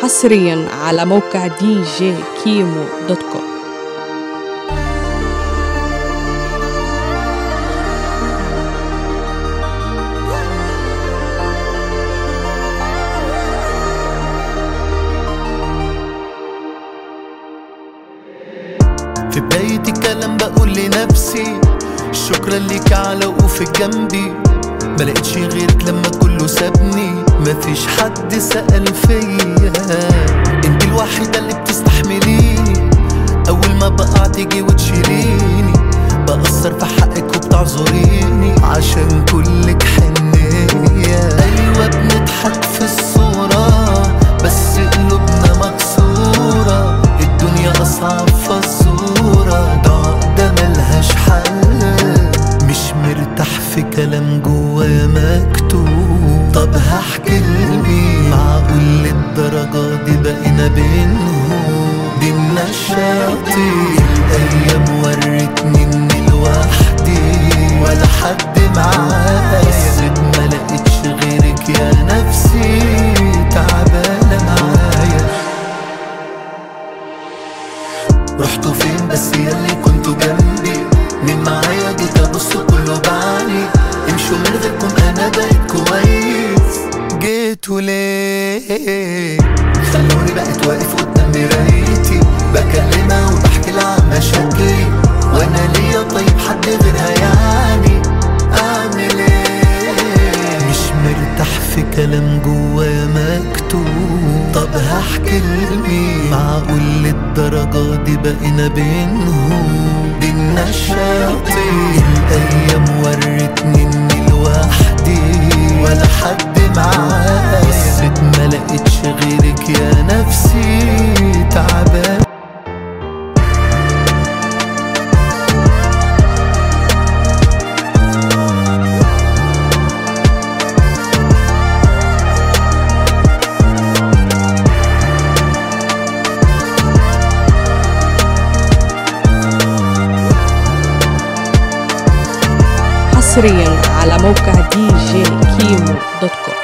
حصريا على موقع دي جي كيمو دوت كوم في بداية الكلام بقول لنفسي شكرا ليك على وقوفك جنبي ملقتش غيرك لما كله سابني مفيش حد سأل فيا انت الوحيدة اللي بتستحمليني اول ما بقع تيجي وتشيليني بأثر في حقك وبتعذريني عشان كلك حنية ايوه بنضحك في الصورة بس قلوبنا مكسورة الدنيا اصعب فالصورة ده عقدة ملهاش حل مش مرتاح في كلام جوا مكتوب طب هحكي لمين معقول للدرجة دي بقينا بينهم دينا الشياطين الايام ورتني اني لوحدي ولا حد معايا بصيت ما لقيتش غيرك يا نفسي تعبانة معايا رحتوا فين بس ياللي كنتوا جنبي مين معايا جيت ابص كله بعاني امشوا من غيركم انا بقيت كويس جيتوا ليه خلوني بقيت واقف قدام مرايتي بكلمها وبحكي لها عن مشاكلي وانا ليا طيب حد غيرها يعني اعمل ايه مش مرتاح في كلام جوا مكتوب طب هحكي لمين معقول للدرجة دي بقينا بينهم دينا الشياطين الايام ورتني اني لوحدي ولا حد معايا بصيت ما لقيتش غيرك يا نفسي تعبان حصريا على موقع دي جي كيمو دوت كوم